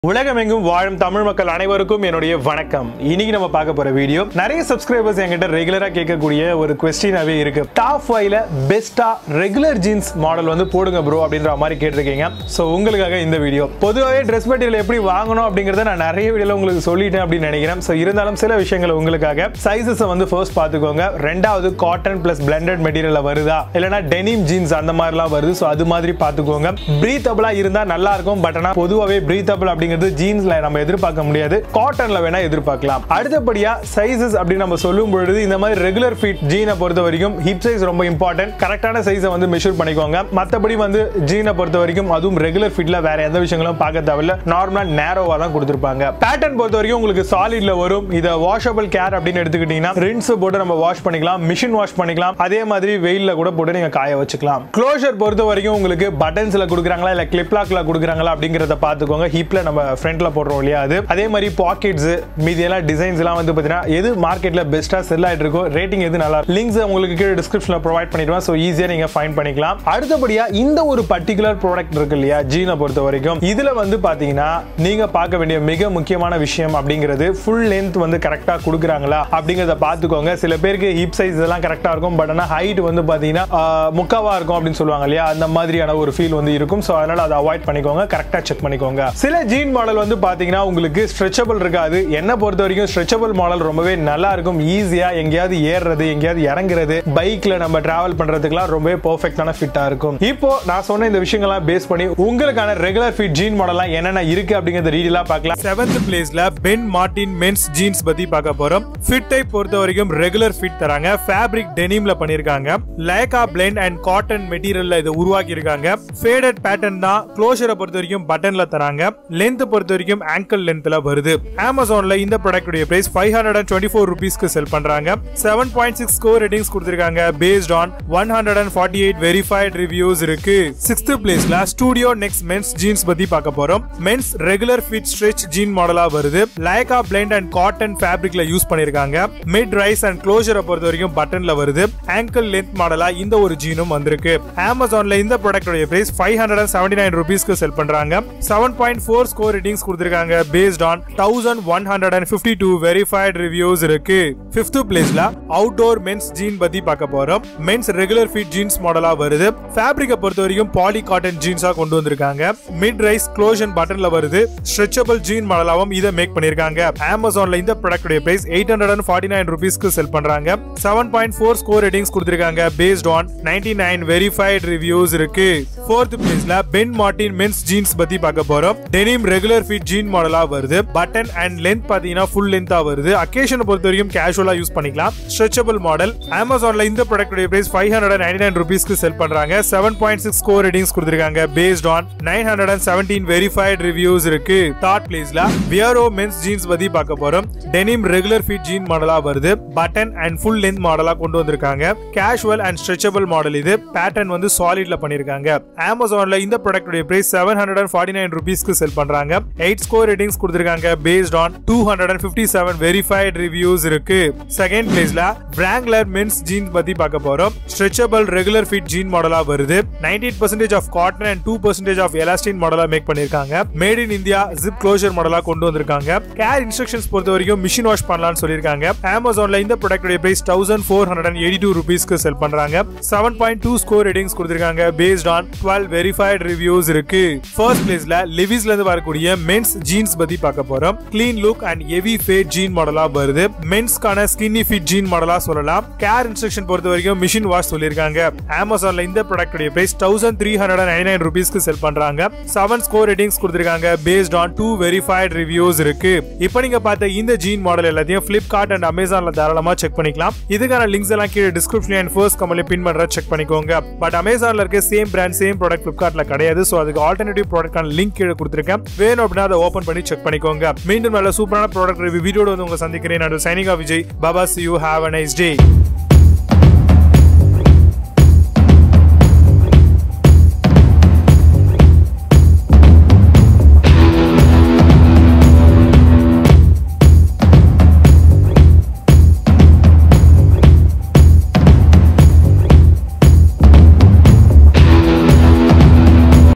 உலகமெங்கும் வாழும் தமிழ் மக்கள் அனைவருக்கும் என்னுடைய வணக்கம் இன்னைக்கு நம்ம பார்க்க போற வீடியோ நிறைய சப்ஸ்கிரைபர்ஸ் என்கிட்ட ரெகுலரா கேட்கக்கூடிய ஒரு கொஸ்டினாவே இருக்கு டாப் ஃபைவ்ல பெஸ்டா ரெகுலர் ஜீன்ஸ் மாடல் வந்து போடுங்க ப்ரோ அப்படின்ற மாதிரி கேட்டிருக்கீங்க ஸோ உங்களுக்காக இந்த வீடியோ பொதுவாகவே ட்ரெஸ் மெட்டீரியல் எப்படி வாங்கணும் அப்படிங்கறத நான் நிறைய வீடியோல உங்களுக்கு சொல்லிட்டேன் அப்படின்னு நினைக்கிறேன் ஸோ இருந்தாலும் சில விஷயங்கள் உங்களுக்காக சைஸஸை வந்து ஃபர்ஸ்ட் பார்த்துக்கோங்க ரெண்டாவது காட்டன் பிளஸ் பிளண்டட் மெட்டீரியல் வருதா இல்லைனா டெனிம் ஜீன்ஸ் அந்த மாதிரிலாம் வருது ஸோ அது மாதிரி பார்த்துக்கோங்க பிரீத்தபிளா இருந்தா நல்லா இருக்கும் பட் ஆனால் பொதுவாகவே பிரீத்தபிள் அப்படிங்கிறது ஜீன்ஸ்ல நம்ம எதிர்பார்க்க முடியாது காட்டன்ல வேணா எதிர்பார்க்கலாம் அடுத்தபடியா சைஸஸ் அப்படின்னு நம்ம சொல்லும் பொழுது இந்த மாதிரி ரெகுலர் ஃபிட் ஜீனை பொறுத்த வரைக்கும் ஹிப் சைஸ் ரொம்ப இம்பார்ட்டன்ட் கரெக்டான சைஸை வந்து மெஷர் பண்ணிக்கோங்க மற்றபடி வந்து ஜீனை பொறுத்த வரைக்கும் அதுவும் ரெகுலர் ஃபிட்ல வேற எந்த விஷயங்களும் பார்க்க தேவையில்ல நார்மலா நேரோவா தான் கொடுத்துருப்பாங்க பேட்டர்ன் பொறுத்த வரைக்கும் உங்களுக்கு சாலிட்ல வரும் இதை வாஷபிள் கேர் அப்படின்னு எடுத்துக்கிட்டீங்கன்னா ரின்ஸ் போட்டு நம்ம வாஷ் பண்ணிக்கலாம் மிஷின் வாஷ் பண்ணிக்கலாம் அதே மாதிரி வெயில்ல கூட போட்டு நீங்க காய வச்சுக்கலாம் க்ளோஷர் பொறுத்த வரைக்கும் உங்களுக்கு பட்டன்ஸ்ல கொடுக்குறாங்களா இல்ல கிளிப் லாக்ல கொடுக்குறாங்களா அப்படிங்கறத பார்த்துக்கோங்க ஹிப்ல நம்ம ஃப்ரண்ட்ல போடுறோம் இல்லையா அது அதே மாதிரி பாக்கெட்ஸ் மீதி எல்லாம் டிசைன்ஸ் எல்லாம் வந்து பாத்தீங்கன்னா எது மார்க்கெட்ல பெஸ்டா செல் ஆயிட்டு இருக்கோ ரேட்டிங் எது நல்லா லிங்க்ஸ் உங்களுக்கு கீழே டிஸ்கிரிப்ஷன்ல ப்ரொவைட் பண்ணிடுவேன் ஸோ ஈஸியா நீங்க ஃபைன் பண்ணிக்கலாம் அடுத்தபடியா இந்த ஒரு பர்டிகுலர் ப்ராடக்ட் இருக்கு இல்லையா ஜீனை பொறுத்த வரைக்கும் இதுல வந்து பாத்தீங்கன்னா நீங்க பார்க்க வேண்டிய மிக முக்கியமான விஷயம் அப்படிங்கிறது ஃபுல் லென்த் வந்து கரெக்டா கொடுக்குறாங்களா அப்படிங்கறத பார்த்துக்கோங்க சில பேருக்கு ஹிப் சைஸ் இதெல்லாம் கரெக்டா இருக்கும் பட் ஆனா ஹைட் வந்து பாத்தீங்கன்னா ஆஹ், முக்காவா இருக்கும் அப்படின்னு சொல்லுவாங்க இல்லையா அந்த மாதிரியான ஒரு ஃபீல் வந்து இருக்கும் ஸோ அதனால அதை அவாய்ட் பண்ணிக்கோங்க கரெக்டா செக் பண்ணிக்கோங்க சில ஜீன் மாடல் வந்து பாத்தீங்கன்னா உங்களுக்கு ஸ்ட்ரெச்சபிள் இருக்காது என்ன பொறுத்த வரைக்கும் ஸ்ட்ரெச்சபிள் மாடல் ரொம்பவே நல்லா இருக்கும் ஈஸியா எங்கேயாவது ஏறுறது எங்கேயாவது இறங்குறது பைக்ல நம்ம டிராவல் பண்றதுக்குலாம் ரொம்பவே பெர்ஃபெக்டான ஃபிட்டா இருக்கும் இப்போ நான் சொன்ன இந்த விஷயங்கள்லாம் பேஸ் பண்ணி உங்களுக்கான ரெகுலர் ஃபிட் ஜீன் மாடல்லாம் என்னென்ன இருக்கு அப்படிங்கறத ரீடலா பார்க்கலாம் செவன்த் பிளேஸ்ல பென் மார்டின் மென்ஸ் ஜீன்ஸ் பத்தி பார்க்க போறோம் ஃபிட்டை பொறுத்த வரைக்கும் ரெகுலர் ஃபிட் தராங்க ஃபேப்ரிக் டெனிம்ல பண்ணிருக்காங்க லேகா பிளெண்ட் அண்ட் காட்டன் மெட்டீரியல்ல இதை உருவாக்கி இருக்காங்க ஃபேடட் பேட்டர்ன் தான் க்ளோஷரை பொறுத்த வரைக்கும் பட்டன்ல தராங்க லென்த் பொறுத்த வரைக்கும் ஆங்கிள் லென்த்ல வருது அமேசான்ல இந்த product price five hundred and twenty four ருபீஸ்க்கு செல் பண்றாங்க seven point six score ratings கொடுத்திருக்காங்க based on one hundred and forty eight verified reviews இருக்கு சிக்ஸ்த் பிளேஸ்ல ஸ்டூடியோ நெக்ஸ்ட் மென்ஸ் ஜீன்ஸ் பத்தி பார்க்க போறோம் men's regular fit stretch jean மாடலா வருது லைகா பிளெண்ட் அண்ட் காட்டன் ஃபேப்ரிக்ல யூஸ் பண்ணிருக்காங்க மிட் ரைஸ் அண்ட் க்ளோஷரை பொறுத்த வரைக்கும் பட்டன்ல வருது ஆங்கிள் லென்த் மாடலா இந்த ஒரு ஜீனும் வந்திருக்கு அமேசான்ல இந்த ப்ராடக்டோட price five hundred and seventy nine ருபீஸ்க்கு செல் பண்றாங்க seven point four score ratings கொடுத்திருக்காங்க based on thousand one hundred and fifty two verified reviews இருக்கு ஃபிஃப்த் பிளேஸ்ல அவுட்டோர் மென்ஸ் ஜீன் பத்தி பார்க்க போறோம் மென்ஸ் ரெகுலர் ஃபிட் ஜீன்ஸ் மாடலா வருது ஃபேப்ரிக்கை பொறுத்த வரைக்கும் பாலி காட்டன் ஜீன்ஸா கொண்டு வந்திருக்காங்க மிட் ரைஸ் க்ளோஷன் பட்டன்ல வருது ஸ்ட்ரெச்சபிள் ஜீன் மாடலாவும் இதை மேக் பண்ணிருக்காங்க அமேசான்ல இந்த ப்ராடக்டோட price eight hundred and forty nine ருபீஸ்க்கு செல் பண்றாங்க seven point four score ratings கொடுத்திருக்காங்க based on ninety nine verified reviews இருக்கு ஃபோர்த் பிளேஸ்ல பென் மார்டின் மென்ஸ் ஜீன்ஸ் பத்தி பார்க்க போறோம் டெனிம் ரெகுலர் ஃபிட் ஜீன் மாடலா வருது பட்டன் அண்ட் லென்த் பாத்தீங்கன்னா ஃபுல் லென்த்தா வருது அக்கேஷனை பொறுத்த வரைக்கும் கேஷுவலா யூஸ் பண்ணிக்கலாம் ஸ்ட்ரெச்சபிள் மாடல் அமேசான்ல இந்த ப்ராடக்டோட price five hundred ninety nine ருபீஸ்க்கு செல் பண்றாங்க seven point six score ratings கொடுத்திருக்காங்க based on nine hundred and seventeen verified reviews இருக்கு தேர்ட் பிளேஸ்ல வியரோ மென்ஸ் ஜீன்ஸ் பத்தி பார்க்க போறோம் டெனிம் ரெகுலர் ஃபிட் ஜீன் மாடலா வருது பட்டன் அண்ட் ஃபுல் லென்த் மாடலா கொண்டு வந்திருக்காங்க கேஷுவல் அண்ட் ஸ்ட்ரெச்சபிள் மாடல் இது பேட்டர்ன் வந்து சாலிட்ல பண்ணிருக்காங்க அமேசான்ல இந்த ப்ராடக்டோட price seven hundred and forty nine ருபீஸ்க்கு செல் பண்றாங்க எயிட் ஸ்கோர் ரேட்டிங்ஸ் கொடுத்திருக்காங்க based on two hundred and fifty seven verified reviews இருக்கு செகண்ட் பிளேஸ்ல பிராங்க்லர் மென்ஸ் ஜீன்ஸ் பத்தி பார்க்க போறோம் ஸ்ட்ரெச்சபிள் ரெகுலர் ஃபிட் ஜீன் மாடலா வருது ninety percentage of cotton and two percentage of elastin மாடலா மேக் பண்ணிருக்காங்க made in India zip closure மாடலா கொண்டு வந்திருக்காங்க கேர் இன்ஸ்ட்ரக்ஷன்ஸ் பொறுத்த வரைக்கும் மிஷின் வாஷ் பண்ணலாம்னு சொல்லியிருக்காங்க அமேசான்ல இந்த ப்ராடக்டோட price thousand four hundred and eighty two ருபீஸ்க்கு செல் பண்றாங்க seven point two score ratings கொடுத்திருக்காங்க based on twelve verified reviews இருக்கு ஃபர்ஸ்ட் பிளேஸ்ல லிவிஸ்ல இருந்து வரக்கூடிய மென்ஸ் ஜீன்ஸ் பத்தி பார்க்க போறோம் clean look and heavy fade jean மாடலா வருது மென்ஸ்க்கான ஸ்கின்னி ஃபிட் ஜீன் மாடலா சொல்லலாம் கேர் இன்ஸ்ட்ரக்ஷன் பொறுத்த வரைக்கும் மிஷின் வாஷ் சொல்லியிருக்காங்க அமேசான்ல இந்த ப்ராடக்டோட price thousand three hundred nine nine ருபீஸ்க்கு செல் பண்றாங்க செவன் ஸ்கோர் ரேட்டிங்ஸ் கொடுத்திருக்காங்க based on two verified reviews இருக்கு இப்போ நீங்க பார்த்த இந்த ஜீன் மாடல் எல்லாத்தையும் பிளிப்கார்ட் அண்ட் அமேசான்ல தாராளமா செக் பண்ணிக்கலாம் இதுக்கான லிங்க்ஸ் எல்லாம் கீழே டிஸ்கிரிப்ஷன் அண்ட் ஃபர்ஸ்ட் கமெண்ட்ல பின் பண்ற செக் பண்ணிக்கோங்க பட் அமேசான்ல இருக்க சேம் பிராண்ட் சேம் ப்ராடக்ட் பிளிப்கார்ட்ல கிடையாது ஸோ அதுக்கு ஆல்டர்னேட்டிவ் ப்ராடக்டான லிங்க் கீழே கொடுத்துருக்கேன் வேணும் அப்படின்னா அதை ஓப்பன் பண்ணி செக் பண்ணிக்கோங்க மீண்டும் நல்ல சூப்பரான ப்ராடக்ட் ரிவ்யூ வீடியோட வந்து உங்க சந்திக்கிறேன் நான் சைனிகா விஜய் பாபா see you have a nice day